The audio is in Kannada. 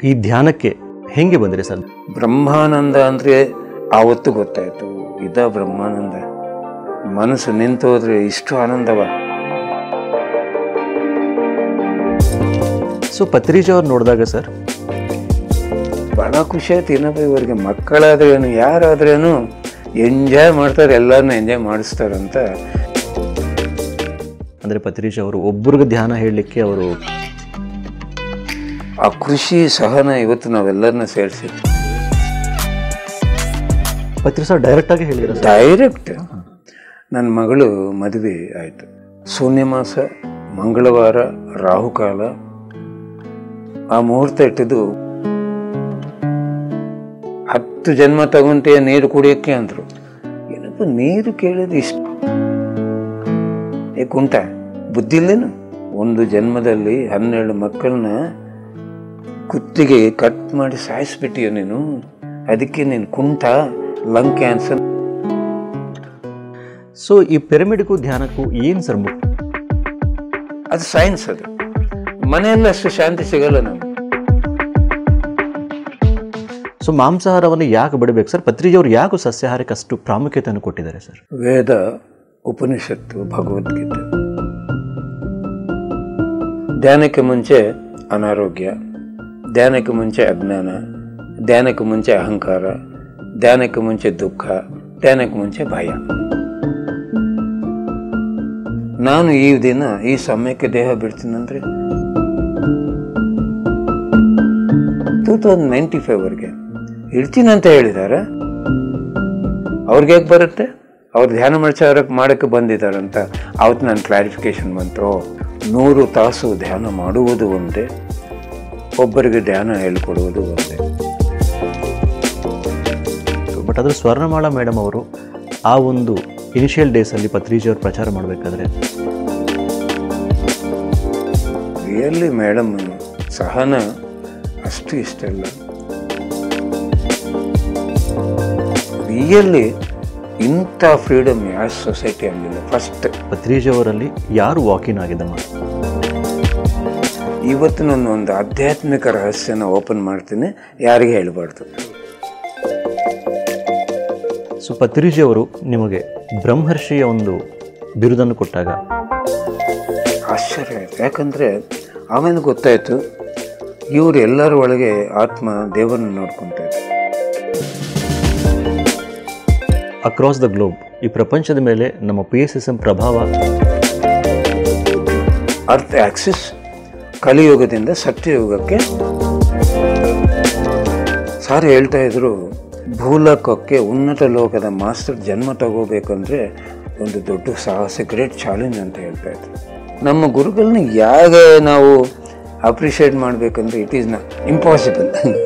ಈ ಧ್ಯಾನಕ್ಕೆ ಹೆಂಗೆ ಬಂದ್ರಿ ಸರ್ ಬ್ರಹ್ಮಾನಂದ ಅಂದರೆ ಆವತ್ತು ಗೊತ್ತಾಯ್ತು ಇದ ಬ್ರಹ್ಮಾನಂದ ಮನಸ್ಸು ನಿಂತು ಹೋದ್ರೆ ಇಷ್ಟು ಆನಂದವ ಸೊ ಪತ್ರಿಜಿ ಅವ್ರು ನೋಡಿದಾಗ ಸರ್ ಬಹಳ ಖುಷಿ ಆಯ್ತು ಇನ್ನೊಬ್ಬ ಇವರಿಗೆ ಮಕ್ಕಳಾದ್ರೇನು ಯಾರಾದ್ರೇನು ಎಂಜಾಯ್ ಮಾಡ್ತಾರೆ ಎಲ್ಲರನ್ನ ಎಂಜಾಯ್ ಮಾಡಿಸ್ತಾರಂತ ಅಂದರೆ ಪತ್ರಿಜಿ ಅವರು ಒಬ್ಬರಿಗೆ ಧ್ಯಾನ ಹೇಳಲಿಕ್ಕೆ ಅವರು ಆ ಖುಷಿ ಸಹನ ಇವತ್ತು ನಾವೆಲ್ಲರನ್ನ ಸೇರಿಸಿ ಪತ್ರಿ ಸರ್ ಡೈರೆಕ್ಟಾಗಿ ಹೇಳಿದ್ರು ಸರ್ ಡೈರೆಕ್ಟ್ ನನ್ನ ಮಗಳು ಮದುವೆ ಆಯಿತು ಶೂನ್ಯ ಮಾಸ ಮಂಗಳವಾರ ರಾಹುಕಾಲ ಆ ಮುಹೂರ್ತ ಇಟ್ಟಿದ್ದು ಹತ್ತು ಜನ್ಮ ತಗೊಂತೀಯ ನೀರು ಕುಡಿಯೋಕ್ಕೆ ಅಂದ್ರು ಏನಪ್ಪ ನೀರು ಕೇಳಿದ ಇಷ್ಟು ಏ ಕುಂಟ ಬುದ್ಧಿ ಇಲ್ಲೇನು ಒಂದು ಜನ್ಮದಲ್ಲಿ ಹನ್ನೆರಡು ಮಕ್ಕಳನ್ನ ಕುತ್ತಿಗೆ ಕಟ್ ಮಾಡಿ ಸಾಯಿಸ್ಬಿಟ್ಟಿಯ ನೀನು ಅದಕ್ಕೆ ನೀನು ಕುಂಟ ಲಂಗ್ ಕ್ಯಾನ್ಸರ್ ಸೊ ಈ ಪಿರಮಿಡ್ಗೂ ಧ್ಯಾನಕ್ಕೂ ಏನು ಸರ್ ಮು- ಅದು ಸೈನ್ಸ್ ಅದು ಮನೆಯಲ್ಲಿ ಅಷ್ಟು ಶಾಂತಿ ಸಿಗಲ್ಲ ನಮ್ಗೆ ಸೊ ಮಾಂಸಾಹಾರವನ್ನು ಯಾಕೆ ಬಿಡಬೇಕು ಸರ್ ಪತ್ರಿಜಿ ಅವರು ಯಾಕೆ ಸಸ್ಯಾಹಾರಕ್ಕೆ ಅಷ್ಟು ಪ್ರಾಮುಖ್ಯತೆಯನ್ನು ಕೊಟ್ಟಿದ್ದಾರೆ ಸರ್ ವೇದ ಉಪನಿಷತ್ತು ಭಗವದ್ಗೀತೆ ಧ್ಯಾನಕ್ಕೆ ಮುಂಚೆ ಅನಾರೋಗ್ಯ ಧ್ಯಾನಕ್ಕೆ ಮುಂಚೆ ಅಜ್ಞಾನ ಧ್ಯಾನಕ್ಕೆ ಮುಂಚೆ ಅಹಂಕಾರ ಧ್ಯಾನಕ್ಕೆ ಮುಂಚೆ ದುಃಖ ಧ್ಯಾನಕ್ಕೆ ಮುಂಚೆ ಭಯ ನಾನು ಈ ದಿನ ಈ ಸಮಯಕ್ಕೆ ದೇಹ ಬಿಡ್ತೀನಂದ್ರೆ ಟೂ ತೌಸಂಡ್ ನೈಂಟಿ ಫೈವ್ವರೆಗೆ ಇರ್ತೀನಿ ಅಂತ ಹೇಳಿದ್ದಾರೆ ಅವ್ರಿಗೆ ಹೇಗೆ ಬರುತ್ತೆ ಅವ್ರು ಧ್ಯಾನ ಮಾಡ್ಚಾರಕ್ಕೆ ಮಾಡೋಕ್ಕೆ ಬಂದಿದ್ದಾರಂತ ಅವತ್ತು ನಾನು ಕ್ಲಾರಿಫಿಕೇಶನ್ ಬಂತು ನೂರು ತಾಸು ಧ್ಯಾನ ಮಾಡುವುದು ಒಂದೇ ಒಬ್ಬರಿಗೆ ಧ್ಯಾನ ಹೇಳ್ಕೊಡುವುದು ಒಂದೇ ಬಟ್ ಅದ್ರ ಸ್ವರ್ಣಮಾಲಾ ಮೇಡಮ್ ಅವರು ಆ ಒಂದು ಇನಿಷಿಯಲ್ ಡೇಸಲ್ಲಿ ಪತ್ರಿಜಿ ಅವರು ಪ್ರಚಾರ ಮಾಡಬೇಕಾದ್ರೆ ರಿಯಲಿ ಮೇಡಮ್ ಸಹನ ಅಷ್ಟು ಇಷ್ಟ ಇಲ್ಲ ರಿಯಲಿ ಇಂಥ ಫ್ರೀಡಮ್ ಯಾವ ಸೊಸೈಟಿ ಆಗಲಿಲ್ಲ ಫಸ್ಟ್ ಪತ್ರಿಜಿ ಅವರಲ್ಲಿ ಯಾರು ವಾಕಿನ್ ಆಗಿದ್ದಮ್ಮ ಇವತ್ತು ನಾನು ಒಂದು ಆಧ್ಯಾತ್ಮಿಕ ರಹಸ್ಯನ ಓಪನ್ ಮಾಡ್ತೀನಿ ಯಾರಿಗೆ ಹೇಳಬಾರ್ದು ಸೊ ಪತ್ರಿಜಿ ಅವರು ನಿಮಗೆ ಬ್ರಹ್ಮರ್ಷಿಯ ಒಂದು ಬಿರುದನ್ನು ಕೊಟ್ಟಾಗ ಆಶ್ಚರ್ಯ ಆಯ್ತು ಯಾಕಂದರೆ ಆಮೇಲೆ ಗೊತ್ತಾಯಿತು ಇವರು ಎಲ್ಲರ ಒಳಗೆ ಆತ್ಮ ದೇವರನ್ನು ನೋಡ್ಕೊತಾ ಇದ್ರು ಅಕ್ರಾಸ್ ದ ಗ್ಲೋಬ್ ಈ ಪ್ರಪಂಚದ ಮೇಲೆ ನಮ್ಮ ಪಿ ಎಸ್ ಎಸ್ ಎಂ ಪ್ರಭಾವ ಅರ್ಥ ಆಕ್ಸಿಸ್ ಕಲಿಯುಗದಿಂದ ಸತ್ಯಯುಗಕ್ಕೆ ಸಾರ್ ಹೇಳ್ತಾ ಇದ್ರು ಭೂಲೋಕಕ್ಕೆ ಉನ್ನತ ಲೋಕದ ಮಾಸ್ಟರ್ ಜನ್ಮ ತಗೋಬೇಕಂದ್ರೆ ಒಂದು ದೊಡ್ಡ ಸಾಹಸ ಗ್ರೇಟ್ ಚಾಲೆಂಜ್ ಅಂತ ಹೇಳ್ತಾ ಇದ್ರು ನಮ್ಮ ಗುರುಗಳನ್ನ ಹೇಗೆ ನಾವು ಅಪ್ರಿಷಿಯೇಟ್ ಮಾಡಬೇಕಂದ್ರೆ ಇಟ್ ಈಸ್ ನ ಇಂಪಾಸಿಬಲ್